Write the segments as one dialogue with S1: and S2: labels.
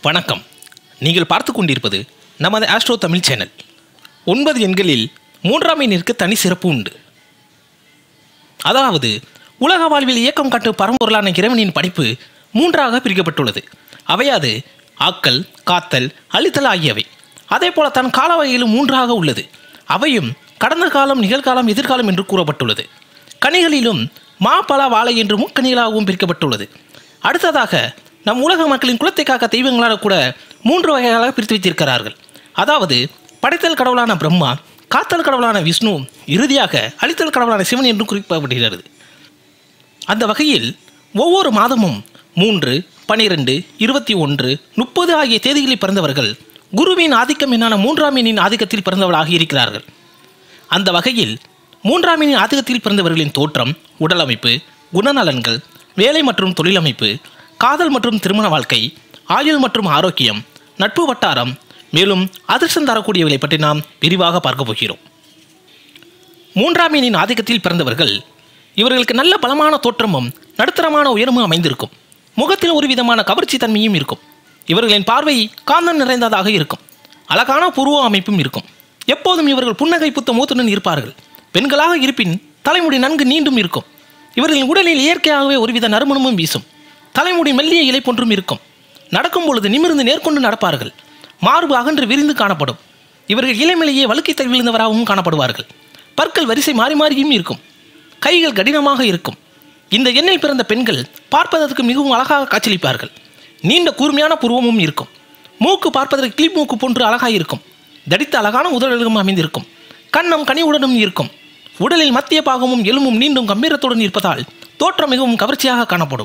S1: வணக்கம் நீங்கள் பார்த்து கொண்டிருப்பது நமது ஆஸ்ட்ரோ தமிழ் சேனல் ஒன்பது எண்களில் மூன்றாம் எண்ணிற்கு தனி சிறப்பு உண்டு அதாவது உலக வாழ்வில் இயக்கம் காட்டும் பரம்பொருளான இறைவனின் படைப்பு மூன்றாக பிரிக்கப்பட்டுள்ளது அவையாது ஆக்கல் காத்தல் அழித்தல் ஆகியவை அதே போல தன் கால வகையிலும் மூன்றாக உள்ளது அவையும் கடந்த காலம் நிகழ்காலம் எதிர்காலம் என்று கூறப்பட்டுள்ளது கனிகளிலும் மா பலா வாழை என்று முக்கணிகளாகவும் பிரிக்கப்பட்டுள்ளது அடுத்ததாக நம் உலக மக்களின் குலத்தை காக்க தெய்வங்களான கூட மூன்று வகைகளாக பிரித்து வைத்திருக்கிறார்கள் அதாவது படைத்தல் கடவுளான பிரம்மா காத்தல் கடவுளான விஷ்ணு இறுதியாக அழித்தல் கடவுளான சிவன் என்று குறிப்பிடப்படுகிறது அந்த வகையில் ஒவ்வொரு மாதமும் மூன்று பனிரெண்டு இருபத்தி ஒன்று முப்பது ஆகிய தேதிகளில் பிறந்தவர்கள் குருவின் ஆதிக்கம் என்னான மூன்றாம் எண்ணின் ஆதிக்கத்தில் பிறந்தவர்களாக இருக்கிறார்கள் அந்த வகையில் மூன்றாம் எண்ணின் ஆதிக்கத்தில் பிறந்தவர்களின் தோற்றம் உடல் அமைப்பு குணநலன்கள் வேலை மற்றும் தொழிலமைப்பு காதல் மற்றும் திருமண வாழ்க்கை ஆயுள் மற்றும் ஆரோக்கியம் நட்பு வட்டாரம் மேலும் அதிர்ஷ்டம் தரக்கூடியவர்களை பற்றி நாம் விரிவாக பார்க்க போகிறோம் மூன்றாம் எண்ணின் ஆதிக்கத்தில் பிறந்தவர்கள் இவர்களுக்கு நல்ல பலமான தோற்றமும் நடுத்தரமான உயரமும் அமைந்திருக்கும் முகத்தில் ஒரு விதமான கவர்ச்சி தன்மையும் இருக்கும் இவர்களின் பார்வை காந்தம் நிறைந்ததாக இருக்கும் அழகான புருவ அமைப்பும் இருக்கும் எப்போதும் இவர்கள் புன்னகை புத்த மூத்துடன் இருப்பார்கள் பெண்களாக இருப்பின் தலைமுடி நன்கு நீண்டும் இருக்கும் இவர்களின் உடலில் இயற்கையாகவே ஒருவித நறுமணமும் வீசும் தலைமுடி மெல்லிய இலை போன்றும் இருக்கும் நடக்கும் பொழுது நிமிர்ந்து நேர்கொண்டு நடப்பார்கள் மார்பு அகன்று விரிந்து காணப்படும் இவர்கள் இளமையிலேயே வழுக்கை தள்ளி விழுந்தவராகவும் காணப்படுவார்கள் பற்கள் வரிசை மாறி மாறியும் இருக்கும் கைகள் கடினமாக இருக்கும் இந்த எண்ணில் பிறந்த பெண்கள் பார்ப்பதற்கு மிகவும் அழகாக காட்சியளிப்பார்கள் நீண்ட கூர்மையான புருவமும் இருக்கும் மூக்கு பார்ப்பதற்கு கிளி மூக்கு போன்று அழகாக இருக்கும் தடித்த அழகான உதடுகளும் அமைந்திருக்கும் கண்ணம் கனிவுடனும் இருக்கும் உடலில் மத்திய பாகமும் எலும்பும் நீண்டும் கம்பீரத்துடன் இருப்பதால் தோற்றம் மிகவும் கவர்ச்சியாக காணப்படும்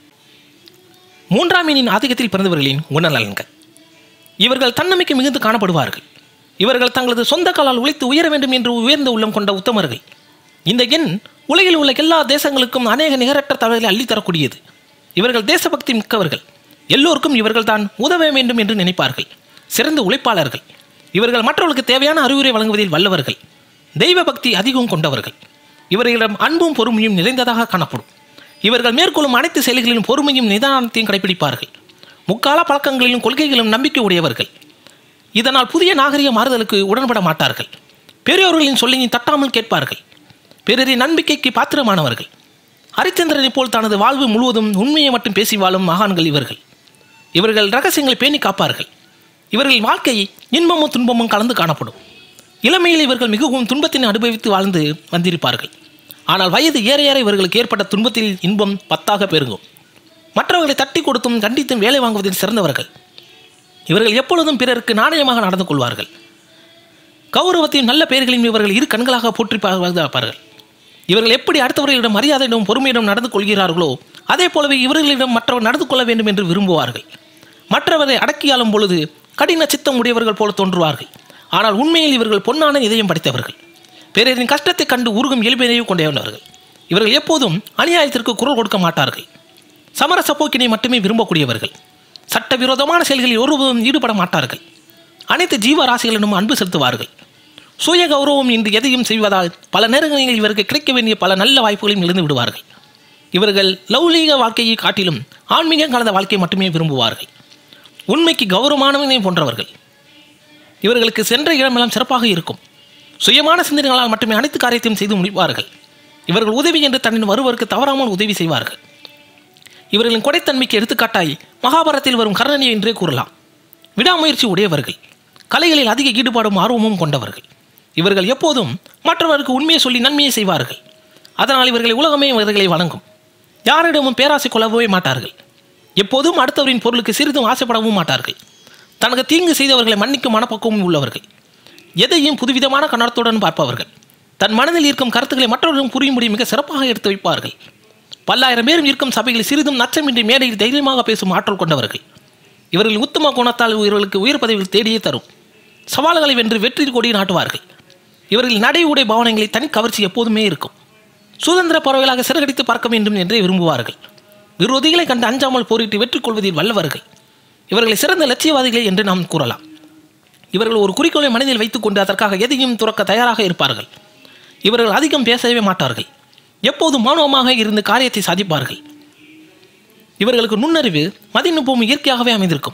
S1: மூன்றாம் எண்ணின் ஆதிக்கத்தில் பிறந்தவர்களின் குணநலன்கள் இவர்கள் தன்னம்பிக்கை மிகுந்து காணப்படுவார்கள் இவர்கள் தங்களது சொந்த காலால் உழைத்து உயர வேண்டும் என்று உயர்ந்த உள்ளம் கொண்ட உத்தமர்கள் இந்த எண் உலகில் உள்ள எல்லா தேசங்களுக்கும் அநேக நிகரற்ற தகவல்களை அள்ளித்தரக்கூடியது இவர்கள் தேசபக்தி மிக்கவர்கள் எல்லோருக்கும் இவர்கள் தான் உதவ வேண்டும் என்று நினைப்பார்கள் சிறந்த உழைப்பாளர்கள் இவர்கள் மற்றவர்களுக்கு தேவையான அறிவுரை வழங்குவதில் வல்லவர்கள் தெய்வ பக்தி அதிகம் கொண்டவர்கள் இவர்களிடம் அன்பும் பொறுமையும் நிறைந்ததாக காணப்படும் இவர்கள் மேற்கொள்ளும் அனைத்து செயல்களிலும் பொறுமையும் நிதானத்தையும் கடைபிடிப்பார்கள் முக்கால பழக்கங்களிலும் கொள்கைகளும் நம்பிக்கை உடையவர்கள் இதனால் புதிய நாகரிக மாறுதலுக்கு உடன்பட மாட்டார்கள் பெரியோர்களின் சொல்லையும் தட்டாமல் கேட்பார்கள் பிறரின் நம்பிக்கைக்கு பாத்திரமானவர்கள் ஹரிச்சந்திரனைப் போல் தனது வாழ்வு முழுவதும் உண்மையை மட்டும் பேசி வாழும் மகான்கள் இவர்கள் இவர்கள் ரகசியங்களை பேணி காப்பார்கள் இவர்கள் வாழ்க்கை இன்பமும் துன்பமும் கலந்து காணப்படும் இளமையில் இவர்கள் மிகவும் துன்பத்தினை அனுபவித்து வாழ்ந்து வந்திருப்பார்கள் ஆனால் வயது ஏற ஏற இவர்களுக்கு ஏற்பட்ட துன்பத்தில் இன்பம் பத்தாக பெருகும் மற்றவர்களை தட்டி கொடுத்தும் கண்டித்தும் வேலை வாங்குவதில் சிறந்தவர்கள் இவர்கள் எப்பொழுதும் பிறருக்கு நாணயமாக நடந்து கொள்வார்கள் கௌரவத்தையும் நல்ல பெயர்களையும் இவர்கள் இரு கண்களாக போற்றி பாதுகாப்பார்கள் இவர்கள் எப்படி அடுத்தவர்களிடம் மரியாதையிடம் பொறுமையிடம் நடந்து கொள்கிறார்களோ அதே போலவே இவர்களிடம் மற்றவர் நடந்து கொள்ள வேண்டும் என்று விரும்புவார்கள் மற்றவரை அடக்கியாளும் பொழுது கடின சித்தம் உடையவர்கள் போல தோன்றுவார்கள் ஆனால் உண்மையில் இவர்கள் பொன்னான இதயம் படைத்தவர்கள் பிறரின் கஷ்டத்தை கண்டு உருகும் இயல்பினையும் கொண்டவர்கள் இவர்கள் எப்போதும் அநியாயத்திற்கு குரல் கொடுக்க மாட்டார்கள் சமரச போக்கினை மட்டுமே விரும்பக்கூடியவர்கள் சட்டவிரோதமான செயல்களில் ஒருவரும் ஈடுபட மாட்டார்கள் அனைத்து ஜீவராசிகளிடமும் அன்பு செலுத்துவார்கள் சுய கௌரவம் இன்று எதையும் செய்வதால் பல நேரங்களில் இவருக்கு கிடைக்க வேண்டிய பல நல்ல வாய்ப்புகளையும் இழந்து விடுவார்கள் இவர்கள் லௌலீக வாழ்க்கையை காட்டிலும் ஆன்மீகம் கலந்த வாழ்க்கையை மட்டுமே விரும்புவார்கள் உண்மைக்கு கௌரவமானவனை போன்றவர்கள் இவர்களுக்கு சென்ற இடமெல்லாம் சிறப்பாக இருக்கும் சுயமான சிந்தனைகளால் மட்டுமே அனைத்து காரியத்தையும் செய்து முடிப்பார்கள் இவர்கள் உதவி என்று தன்னின் வருவருக்கு தவறாமல் உதவி செய்வார்கள் இவர்களின் கொடைத்தன்மைக்கு எடுத்துக்காட்டாய் மகாபாரத்தில் வரும் கர்ணனை என்றே கூறலாம் விடாமுயற்சி உடையவர்கள் கலைகளில் அதிக ஈடுபாடும் ஆர்வமும் கொண்டவர்கள் இவர்கள் எப்போதும் மற்றவருக்கு உண்மையை சொல்லி நன்மையை செய்வார்கள் அதனால் இவர்களை உலகமே இவர்களை வழங்கும் யாரிடமும் பேராசை கொள்ளவே மாட்டார்கள் எப்போதும் அடுத்தவரின் பொருளுக்கு சிறிதும் ஆசைப்படவும் மாட்டார்கள் தனக்கு தீங்கு செய்தவர்களை மன்னிக்கும் மனப்பக்குவமும் உள்ளவர்கள் எதையும் புதுவிதமான கண்ணத்துடன் பார்ப்பவர்கள் தன் மனதில் இருக்கும் கருத்துக்களை மற்றவர்களும் புரியும்படி மிக சிறப்பாக எடுத்து வைப்பார்கள் பல்லாயிரம் பேரும் இருக்கும் சபைகளில் சிறிதும் நச்சமின்றி மேடையில் தைரியமாக பேசும் ஆற்றல் கொண்டவர்கள் இவர்கள் உத்தம குணத்தால் இவர்களுக்கு உயர் பதவிகள் தேடியே தரும் சவால்களை வென்று வெற்றி கொடி நாட்டுவார்கள் இவர்கள் நடை உடை பாவனைகளை தனி கவர்ச்சி எப்போதுமே இருக்கும் சுதந்திர பறவைகளாக சிறகடித்து பார்க்க வேண்டும் என்றே விரும்புவார்கள் விரோதிகளை கண்டு அஞ்சாமல் போரிட்டு வெற்றி கொள்வதில் வல்லவர்கள் இவர்களை சிறந்த லட்சியவாதிகள் என்று நாம் கூறலாம் இவர்கள் ஒரு குறிக்கோளை மனதில் வைத்துக்கொண்டு அதற்காக எதையும் துறக்க தயாராக இருப்பார்கள் இவர்கள் அதிகம் பேசவே மாட்டார்கள் எப்போதும் மௌனமாக இருந்து காரியத்தை சாதிப்பார்கள் இவர்களுக்கு நுண்ணறிவு மதிநுட்பம் இயற்கையாகவே அமைந்திருக்கும்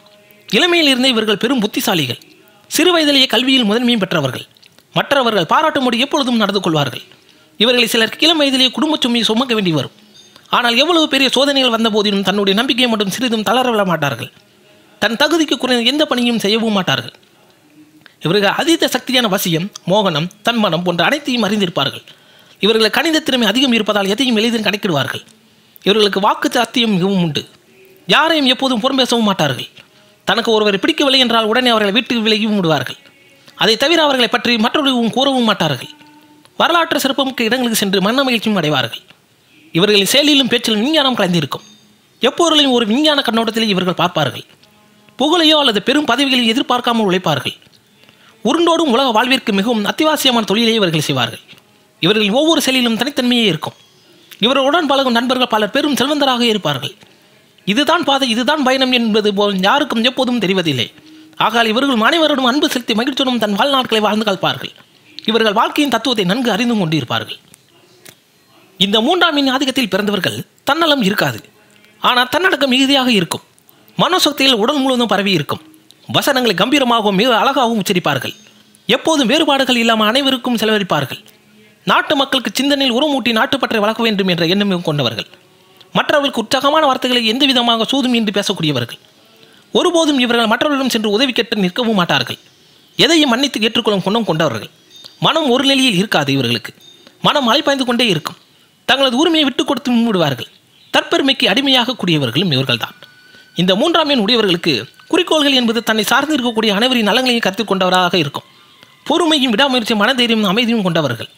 S1: இளமையிலிருந்தே இவர்கள் பெரும் புத்திசாலிகள் சிறு வயதிலேயே கல்வியில் முதன்மையும் பெற்றவர்கள் மற்றவர்கள் பாராட்டும்படி எப்பொழுதும் நடந்து கொள்வார்கள் இவர்களை சிலர் இளம் வயதிலேயே குடும்பச் சுமையை சுமக்க வேண்டி வரும் ஆனால் எவ்வளவு பெரிய சோதனைகள் வந்த போதிலும் தன்னுடைய நம்பிக்கையை மட்டும் சிறிதும் தளர விட மாட்டார்கள் தன் தகுதிக்கு குறைந்த எந்த பணியும் செய்யவும் மாட்டார்கள் இவர்கள் அதீத சக்தியான வசியம் மோகனம் தன்மனம் போன்ற அனைத்தையும் அறிந்திருப்பார்கள் இவர்கள் கணித திறமை அதிகம் இருப்பதால் எதையும் எளிதில் கணக்கிடுவார்கள் இவர்களுக்கு வாக்கு சாத்தியம் மிகவும் உண்டு யாரையும் எப்போதும் புறம் பேசவும் மாட்டார்கள் தனக்கு ஒருவரை பிடிக்கவில்லை என்றால் உடனே அவர்களை வீட்டுக்கு விலகியும் விடுவார்கள் அதை தவிர அவர்களை பற்றி மற்றவர்களும் கூறவும் மாட்டார்கள் வரலாற்று சிறப்புமிக்க இடங்களுக்கு சென்று மன மகிழ்ச்சியும் அடைவார்கள் இவர்களின் செயலிலும் பேச்சிலும் விஞ்ஞானம் கலந்திருக்கும் எப்பொருளையும் ஒரு விஞ்ஞான கண்ணோட்டத்திலே இவர்கள் பார்ப்பார்கள் புகழையோ அல்லது பெரும் பதவிகளை எதிர்பார்க்காமல் உழைப்பார்கள் உருண்டோடும் உலக வாழ்விற்கு மிகவும் அத்தியாவசியமான தொழிலை இவர்கள் செய்வார்கள் இவர்களின் ஒவ்வொரு செயலிலும் தனித்தன்மையே இருக்கும் இவர்களுடன் பழகும் நண்பர்கள் பலர் பெரும் செல்வந்தராக இருப்பார்கள் இதுதான் பாதை இதுதான் பயணம் என்பது போல் யாருக்கும் எப்போதும் தெரிவதில்லை ஆகால் இவர்கள் அனைவரிடம் அன்பு செலுத்தி மகிழ்ச்சியுடன் தன் வாழ்நாட்களை வாழ்ந்து கல்பார்கள் இவர்கள் வாழ்க்கையின் தத்துவத்தை நன்கு அறிந்து கொண்டிருப்பார்கள் இந்த மூன்றாம் எண் ஆதிக்கத்தில் பிறந்தவர்கள் தன்னலம் இருக்காது ஆனால் தன்னடக்கம் மிகுதியாக இருக்கும் மனசக்தியில் உடல் முழுவதும் பரவி இருக்கும் வசனங்களை கம்பீரமாகவும் மிக அழகாகவும் உச்சரிப்பார்கள் எப்போதும் வேறுபாடுகள் இல்லாமல் அனைவருக்கும் செலவழிப்பார்கள் நாட்டு மக்களுக்கு சிந்தனையில் உரமூட்டி நாட்டுப்பற்றை வளர்க்க வேண்டும் என்ற எண்ணமும் கொண்டவர்கள் மற்றவர்களுக்கு உற்சாகமான வார்த்தைகளை எந்த விதமாக சூதும் என்று பேசக்கூடியவர்கள் ஒருபோதும் இவர்கள் மற்றவர்களிடம் சென்று உதவி கேட்டு நிற்கவும் மாட்டார்கள் எதையும் மன்னித்து ஏற்றுக்கொள்ளும் குணம் கொண்டவர்கள் மனம் ஒரு நிலையில் இருக்காது இவர்களுக்கு மனம் அலைப்பாய்ந்து கொண்டே இருக்கும் தங்களது உரிமையை விட்டுக் கொடுத்து முன்விடுவார்கள் தற்பெருமைக்கு அடிமையாக கூடியவர்களும் இவர்கள்தான் இந்த மூன்றாம் எண் உடையவர்களுக்கு குறிக்கோள்கள் என்பது தன்னை சார்ந்து இருக்கக்கூடிய அனைவரின் நலங்களையும் கற்றுக் கொண்டவராக இருக்கும் பொறுமையும் விடாமுயற்சி மனதைரியம் அமைதியும் கொண்டவர்கள்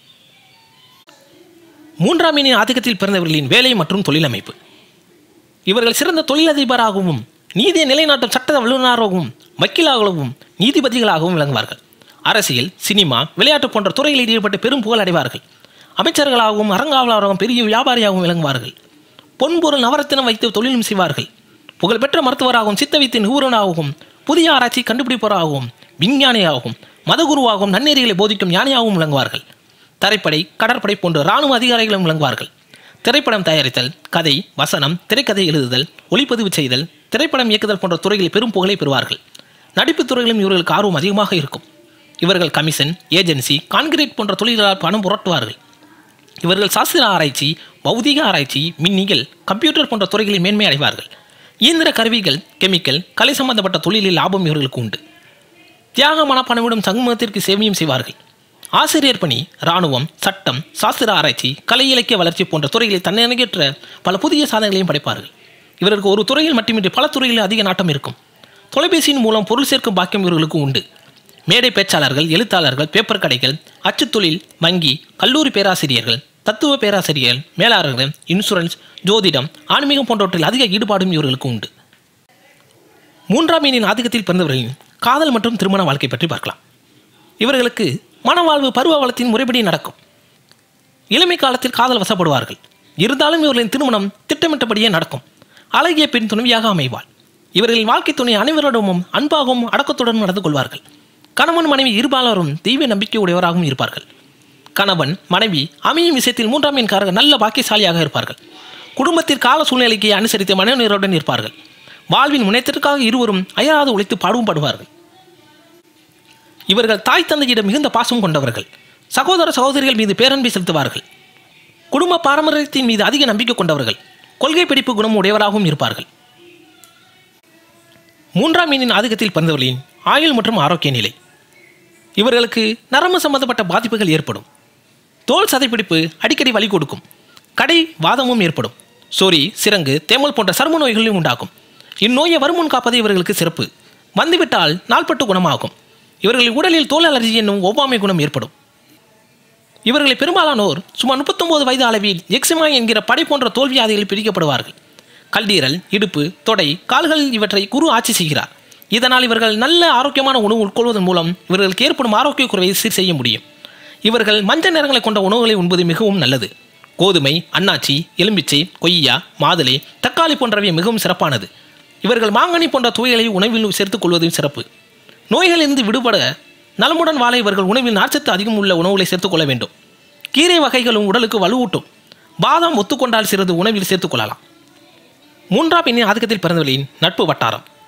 S1: மூன்றாம் எண்ணின் ஆதிக்கத்தில் பிறந்தவர்களின் வேலை மற்றும் தொழிலமைப்பு இவர்கள் சிறந்த தொழிலதிபராகவும் நீதியை நிலைநாட்டும் சட்ட வல்லுநராகவும் வக்கீலாகவும் நீதிபதிகளாகவும் விளங்குவார்கள் அரசியல் சினிமா விளையாட்டு போன்ற துறைகளில் ஈடுபட்டு பெரும் புகழ் அடைவார்கள் அமைச்சர்களாகவும் அறங்காவலராகவும் பெரிய வியாபாரியாகவும் விளங்குவார்கள் பொன்பொருள் நவரத்தினம் வைத்து தொழிலும் செய்வார்கள் புகழ்பெற்ற மருத்துவராகவும் சித்த வைத்திய நிபுணராகவும் புதிய ஆராய்ச்சி கண்டுபிடிப்பவராகவும் விஞ்ஞானியாகவும் மதகுருவாகவும் நன்னெறிகளை போதிக்கும் ஞானியாகவும் விளங்குவார்கள் தரைப்படை கடற்படை போன்ற இராணுவ அதிகாரிகளும் விளங்குவார்கள் திரைப்படம் தயாரித்தல் கதை வசனம் திரைக்கதை எழுதுதல் ஒளிப்பதிவு செய்தல் திரைப்படம் இயக்குதல் போன்ற துறைகளில் பெரும் புகழை பெறுவார்கள் நடிப்புத் துறையிலும் இவர்களுக்கு ஆர்வம் அதிகமாக இருக்கும் இவர்கள் கமிஷன் ஏஜென்சி கான்கிரீட் போன்ற தொழில்களால் பணம் புரட்டுவார்கள் இவர்கள் சாஸ்திர ஆராய்ச்சி பௌதிக ஆராய்ச்சி மின்னியல் கம்ப்யூட்டர் போன்ற துறைகளில் மேன்மை அடைவார்கள் இயந்திர கருவிகள் கெமிக்கல் கலை சம்பந்தப்பட்ட தொழிலில் லாபம் இவர்களுக்கு உண்டு தியாக மனப்பணமிடும் சமூகத்திற்கு சேவையும் செய்வார்கள் ஆசிரியர் பணி இராணுவம் சட்டம் சாஸ்திர ஆராய்ச்சி கலை இலக்கிய வளர்ச்சி போன்ற துறைகளில் தன்னகற்ற பல புதிய சாதனைகளையும் படைப்பார்கள் இவருக்கு ஒரு துறையில் மட்டுமின்றி பல துறைகளில் அதிக நாட்டம் இருக்கும் தொலைபேசியின் மூலம் பொருள் சேர்க்கும் பாக்கியம் இவர்களுக்கு உண்டு மேடை பேச்சாளர்கள் எழுத்தாளர்கள் பேப்பர் கடைகள் அச்சுத்தொழில் வங்கி கல்லூரி பேராசிரியர்கள் தத்துவ பேராசிரியர்கள் மேலாளர்கள் இன்சூரன்ஸ் ஜோதிடம் ஆன்மீகம் போன்றவற்றில் அதிக ஈடுபாடும் இவர்களுக்கு உண்டு மூன்றாம் மீனின் ஆதிக்கத்தில் பிறந்தவர்களின் காதல் மற்றும் திருமண வாழ்க்கை பற்றி பார்க்கலாம் இவர்களுக்கு மனவாழ்வு பருவ வளத்தின் முறைப்படி நடக்கும் இளமை காலத்தில் காதல் வசப்படுவார்கள் இருந்தாலும் இவர்களின் திருமணம் திட்டமிட்டபடியே நடக்கும் அழகிய பெண் துணைவியாக அமைவாள் இவர்களின் வாழ்க்கை துணை அனைவரிடமும் அன்பாகவும் அடக்கத்துடன் நடந்து கொள்வார்கள் கணவன் மனைவி இருபாலரும் தெய்வ நம்பிக்கை உடையவராகவும் இருப்பார்கள் கணவன் மனைவி அமையும் விஷயத்தில் மூன்றாம் எண்காரர்கள் நல்ல பாக்கியசாலியாக இருப்பார்கள் குடும்பத்திற்கு கால சூழ்நிலைக்கு அனுசரித்து மனநிறைவுடன் இருப்பார்கள் வாழ்வின் முன்னேற்றத்திற்காக இருவரும் அயராது உழைத்து பாடவும் படுவார்கள் இவர்கள் தாய் தந்தையிடம் மிகுந்த பாசம் கொண்டவர்கள் சகோதர சகோதரிகள் மீது பேரன்பை செலுத்துவார்கள் குடும்ப பாரம்பரியத்தின் மீது அதிக நம்பிக்கை கொண்டவர்கள் கொள்கை பிடிப்பு குணம் உடையவராகவும் இருப்பார்கள் மூன்றாம் மீனின் ஆதிக்கத்தில் பிறந்தவர்களின் ஆயுள் மற்றும் ஆரோக்கிய நிலை இவர்களுக்கு நரம்பு சம்பந்தப்பட்ட பாதிப்புகள் ஏற்படும் தோல் சதைப்பிடிப்பு அடிக்கடி வலி கொடுக்கும் கடை வாதமும் ஏற்படும் சொறி சிரங்கு தேமல் போன்ற சரும நோய்களையும் உண்டாகும் இந்நோயை வருமுன் காப்பது இவர்களுக்கு சிறப்பு வந்துவிட்டால் நாள்பட்டு குணமாகும் இவர்களின் உடலில் தோல் அலர்ஜி என்னும் ஒவ்வாமை குணம் ஏற்படும் இவர்களை பெரும்பாலானோர் சுமார் முப்பத்தொன்பது வயது அளவில் எக்ஸிமா என்கிற படை போன்ற தோல்வியாதிகளில் பிடிக்கப்படுவார்கள் கல்லீரல் இடுப்பு தொடை கால்கள் இவற்றை குரு ஆட்சி செய்கிறார் இதனால் இவர்கள் நல்ல ஆரோக்கியமான உணவு உட்கொள்வதன் மூலம் இவர்களுக்கு ஏற்படும் ஆரோக்கிய குறைவை சீர் செய்ய முடியும் இவர்கள் மஞ்சள் நிறங்களை கொண்ட உணவுகளை உண்பது மிகவும் நல்லது கோதுமை அன்னாச்சி எலும்பிச்சை கொய்யா மாதுளை தக்காளி போன்றவை மிகவும் சிறப்பானது இவர்கள் மாங்கனி போன்ற துவைகளை உணவில் சேர்த்துக் கொள்வதும் சிறப்பு நோய்களிலிருந்து விடுபட நலமுடன் வாழ இவர்கள் உணவில் நார்ச்சத்து அதிகம் உள்ள உணவுகளை சேர்த்துக்கொள்ள வேண்டும் கீரை வகைகளும் உடலுக்கு வலுவூட்டும் பாதாம் ஒத்துக்கொண்டால் சிறிது உணவில் சேர்த்துக்கொள்ளலாம் மூன்றாம் எண்ணின் ஆதிக்கத்தில் பிறந்தவர்களின் நட்பு வட்டாரம்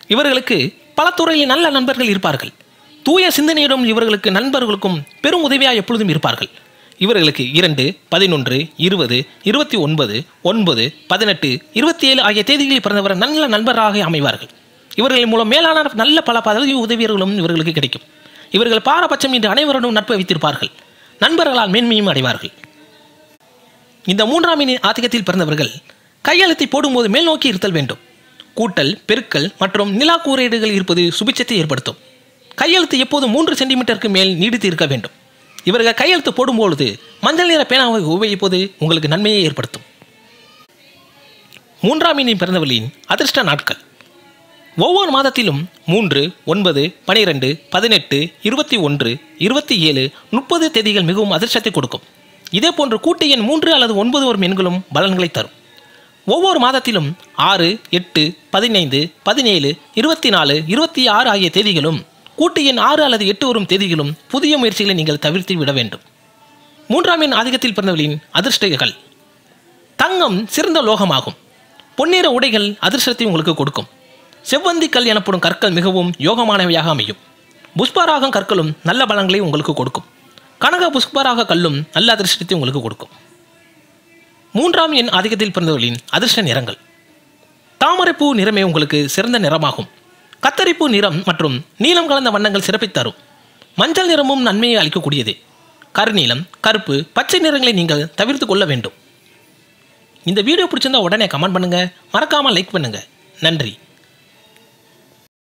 S1: இவர்களுக்கு பல துறையில் நல்ல நண்பர்கள் இருப்பார்கள் தூய சிந்தனையுடன் இவர்களுக்கு நண்பர்களுக்கும் பெரும் உதவியாக எப்பொழுதும் இருப்பார்கள் இவர்களுக்கு இரண்டு பதினொன்று இருபது இருபத்தி ஒன்பது ஒன்பது பதினெட்டு இருபத்தி ஏழு ஆகிய தேதிகளில் பிறந்தவர் நல்ல நண்பராக அமைவார்கள் இவர்களின் மூலம் மேலான நல்ல பல பதவி உதவியர்களும் இவர்களுக்கு கிடைக்கும் இவர்கள் பாரபட்சம் என்று அனைவருடன் நட்பு வைத்திருப்பார்கள் நண்பர்களால் மேன்மையும் அடைவார்கள் இந்த மூன்றாம் எண்ணின் ஆதிக்கத்தில் பிறந்தவர்கள் கையெழுத்தை போடும்போது மேல் நோக்கி இருத்தல் வேண்டும் கூட்டல் பெருக்கல் மற்றும் நிலா கூரையீடுகள் இருப்பது சுபிச்சத்தை ஏற்படுத்தும் கையெழுத்து எப்போதும் மூன்று சென்டிமீட்டருக்கு மேல் நீடித்து இருக்க வேண்டும் இவர்கள் கையெழுத்து போடும்பொழுது மஞ்சள் நிற பேனாவை உபயோகிப்பது உங்களுக்கு நன்மையை ஏற்படுத்தும் மூன்றாம் எண்ணின் பிறந்தவர்களின் அதிர்ஷ்ட நாட்கள் ஒவ்வொரு மாதத்திலும் மூன்று ஒன்பது பனிரெண்டு பதினெட்டு இருபத்தி ஒன்று இருபத்தி ஏழு முப்பது தேதிகள் மிகவும் அதிர்ஷ்டத்தை கொடுக்கும் இதேபோன்று கூட்டு எண் மூன்று அல்லது ஒன்பது வரும் எண்களும் பலன்களை தரும் ஒவ்வொரு மாதத்திலும் ஆறு எட்டு பதினைந்து பதினேழு இருபத்தி நாலு இருபத்தி ஆறு ஆகிய தேதிகளும் கூட்டு எண் ஆறு அல்லது எட்டு வரும் தேதிகளும் புதிய முயற்சிகளை நீங்கள் தவிர்த்து விட வேண்டும் மூன்றாம் எண் ஆதிக்கத்தில் பிறந்தவர்களின் அதிர்ஷ்டங்கள் தங்கம் சிறந்த லோகமாகும் பொன்னிற உடைகள் அதிர்ஷ்டத்தை உங்களுக்கு கொடுக்கும் செவ்வந்தி கல் எனப்படும் கற்கள் மிகவும் யோகமானவையாக அமையும் புஷ்பராகம் கற்களும் நல்ல பலன்களை உங்களுக்கு கொடுக்கும் கனக புஷ்பராக கல்லும் நல்ல அதிர்ஷ்டத்தை உங்களுக்கு கொடுக்கும் மூன்றாம் எண் ஆதிக்கத்தில் பிறந்தவர்களின் அதிர்ஷ்ட நிறங்கள் தாமரைப்பூ நிறமே உங்களுக்கு சிறந்த நிறமாகும் கத்தரிப்பூ நிறம் மற்றும் நீலம் கலந்த வண்ணங்கள் சிறப்பை தரும் மஞ்சள் நிறமும் நன்மையை அளிக்கக்கூடியது கருநீலம் கருப்பு பச்சை நிறங்களை நீங்கள் தவிர்த்து கொள்ள வேண்டும் இந்த வீடியோ பிடிச்சிருந்தா உடனே கமெண்ட் பண்ணுங்க மறக்காம லைக் பண்ணுங்க நன்றி